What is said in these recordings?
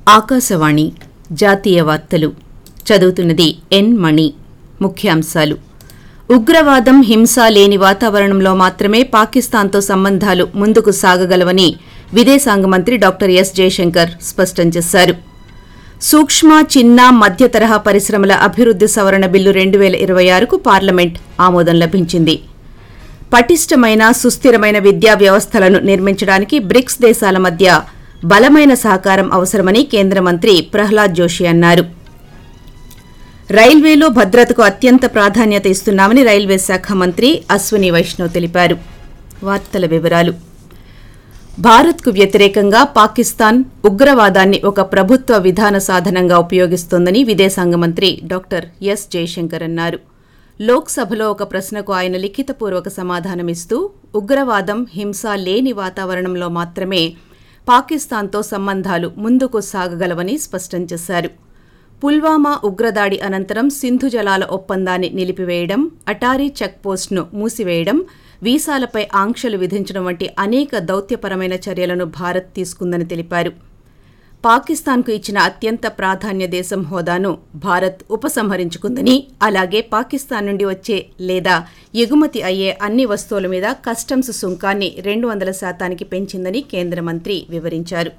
ఆకాశవాణి జాతీయ వార్తలు చదువుతున్నది ఎన్ మణి ముఖ్యాంశాలు ఉగ్రవాదం హింస లేని వాతావరణంలో మాత్రమే పాకిస్తాన్తో సంబంధాలు ముందుకు సాగగలవని విదేశాంగ మంత్రి డాక్టర్ ఎస్ జయశంకర్ స్పష్టం చేశారు సూక్ష్మ చిన్న మధ్య తరహా పరిశ్రమల అభివృద్ది సవరణ బిల్లు రెండు వేల ఇరవై ఆరుకు పార్లమెంట్ ఆమోదం లభించింది పటిష్టమైన సుస్థిరమైన విద్యా వ్యవస్థలను నిర్మించడానికి బ్రిక్స్ దేశాల మధ్య బలమైన సహకారం అవసరమని కేంద్ర మంత్రి ప్రహ్లాద్ జోషి అన్నారు రైల్వేలో భద్రతకు అత్యంత ప్రాధాన్యత ఇస్తున్నామని రైల్వే శాఖ మంత్రి అశ్విని వైష్ణవ్ తెలిపారు వార్తల వివరాలు భారత్కు వ్యతిరేకంగా పాకిస్తాన్ ఉగ్రవాదాన్ని ఒక ప్రభుత్వ విధాన సాధనంగా ఉపయోగిస్తోందని విదేశాంగ మంత్రి డాక్టర్ ఎస్ జయశంకర్ అన్నారు లోక్సభలో ఒక ప్రశ్నకు ఆయన లిఖితపూర్వక సమాధానమిస్తూ ఉగ్రవాదం హింస లేని వాతావరణంలో మాత్రమే పాకిస్తాన్తో సంబంధాలు ముందుకు సాగగలవని స్పష్టం చేశారు పుల్వామా ఉగ్రదాడి అనంతరం సింధు జలాల ఒప్పందాన్ని నిలిపివేయడం అటారీ చెక్పోస్ట్ను మూసివేయడం వీసాలపై ఆంక్షలు విధించడం వంటి అనేక దౌత్యపరమైన చర్యలను భారత్ తీసుకుందని తెలిపారు పాకిస్తాన్కు ఇచ్చిన అత్యంత ప్రాధాన్య దేశం హోదాను భారత్ ఉపసంహరించుకుందని అలాగే పాకిస్తాన్ నుండి వచ్చే లేదా ఎగుమతి అయ్యే అన్ని వస్తువుల మీద కస్టమ్స్ సుంకాన్ని రెండు వందల శాతానికి పెంచిందని కేంద్ర మంత్రి వివరించారు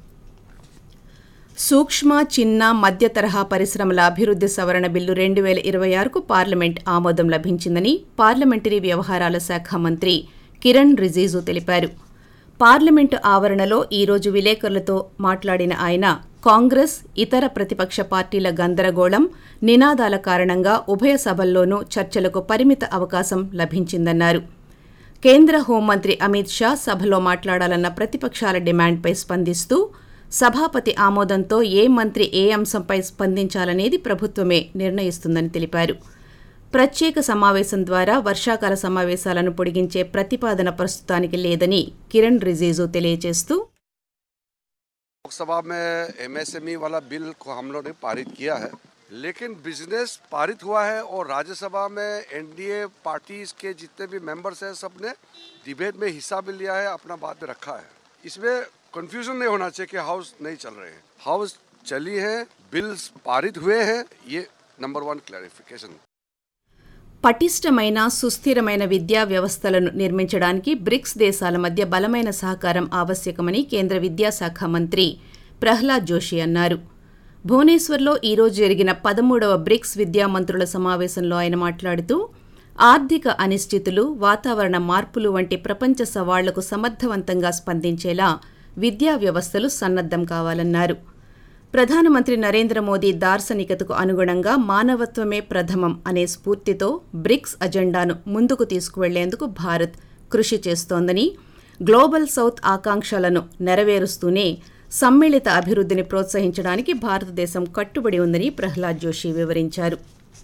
సూక్ష్మ చిన్న మధ్య తరహా పరిశ్రమల అభివృద్ది సవరణ బిల్లు రెండు వేల ఇరవై ఆరుకు పార్లమెంట్ ఆమోదం లభించిందని పార్లమెంటరీ వ్యవహారాల శాఖ మంత్రి కిరణ్ రిజిజు తెలిపారు పార్లమెంటు ఆవరణలో ఈరోజు విలేకరులతో మాట్లాడిన ఆయన కాంగ్రెస్ ఇతర ప్రతిపక్ష పార్టీల గందరగోళం నినాదాల కారణంగా ఉభయ సభల్లోనూ చర్చలకు పరిమిత అవకాశం లభించిందన్నారు కేంద్ర హోంమంత్రి అమిత్ షా సభలో మాట్లాడాలన్న ప్రతిపక్షాల డిమాండ్పై స్పందిస్తూ సభాపతి ఆమోదంతో ఏ మంత్రి ఏ అంశంపై స్పందించాలనేది ప్రభుత్వమే నిర్ణయిస్తుందని తెలిపారు ప్రత్యేక సమావేశం ద్వారా వర్షాకాల సమావేశాలను పొడిగించే ప్రతిపాదన ప్రస్తుతానికి లేదని కిరణ్ రిజిజు తెలియజేస్తూ लोकसभा में एमएसएमई वाला बिल को हम लोग ने पारित किया है लेकिन बिजनेस पारित हुआ है और राज्यसभा में एनडीए पार्टीज के जितने भी मेंबर्स हैं सब ने डिबेट में हिस्सा भी लिया है अपना बात में रखा है इसमें कंफ्यूजन नहीं होना चाहिए कि हाउस नहीं चल रहे हैं हाउस चली है बिल्स पारित हुए हैं ये नंबर वन क्लैरिफिकेशन పటిష్టమైన సుస్థిరమైన విద్యా వ్యవస్థలను నిర్మించడానికి బ్రిక్స్ దేశాల మధ్య బలమైన సహకారం ఆవశ్యకమని కేంద్ర విద్యాశాఖ మంత్రి ప్రహ్లాద్ జోషి అన్నారు భువనేశ్వర్లో ఈరోజు జరిగిన పదమూడవ బ్రిక్స్ విద్యా మంత్రుల సమావేశంలో ఆయన మాట్లాడుతూ ఆర్థిక అనిశ్చితులు వాతావరణ మార్పులు వంటి ప్రపంచ సవాళ్లకు సమర్థవంతంగా స్పందించేలా విద్యా వ్యవస్థలు సన్నద్దం కావాలన్నారు ప్రధానమంత్రి నరేంద్ర మోదీ దార్శనికతకు అనుగుణంగా మానవత్వమే ప్రథమం అనే స్ఫూర్తితో బ్రిక్స్ అజెండాను ముందుకు తీసుకువెళ్లేందుకు భారత్ కృషి చేస్తోందని గ్లోబల్ సౌత్ ఆకాంక్షలను నెరవేరుస్తూనే సమ్మిళిత అభివృద్ధిని ప్రోత్సహించడానికి భారతదేశం కట్టుబడి ఉందని ప్రహ్లాద్ జోషి వివరించారు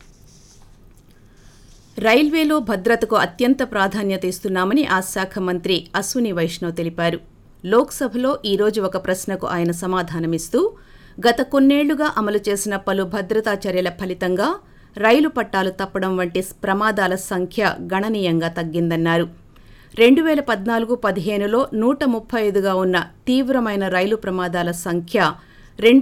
రైల్వేలో భద్రతకు అత్యంత ప్రాధాన్యత ఇస్తున్నామని ఆ శాఖ మంత్రి అశ్విని వైష్ణవ్ తెలిపారు లోక్సభలో ఈరోజు ఒక ప్రశ్నకు ఆయన సమాధానమిస్తూ గత కొన్నేళ్లుగా అమలు చేసిన పలు భద్రతా చర్యల ఫలితంగా రైలు పట్టాలు తప్పడం వంటి ప్రమాదాల సంఖ్య గణనీయంగా తగ్గిందన్నారు రెండు వేల పద్నాలుగు పదిహేనులో నూట ముప్పై ఐదుగా ఉన్న తీవ్రమైన రైలు ప్రమాదాల సంఖ్య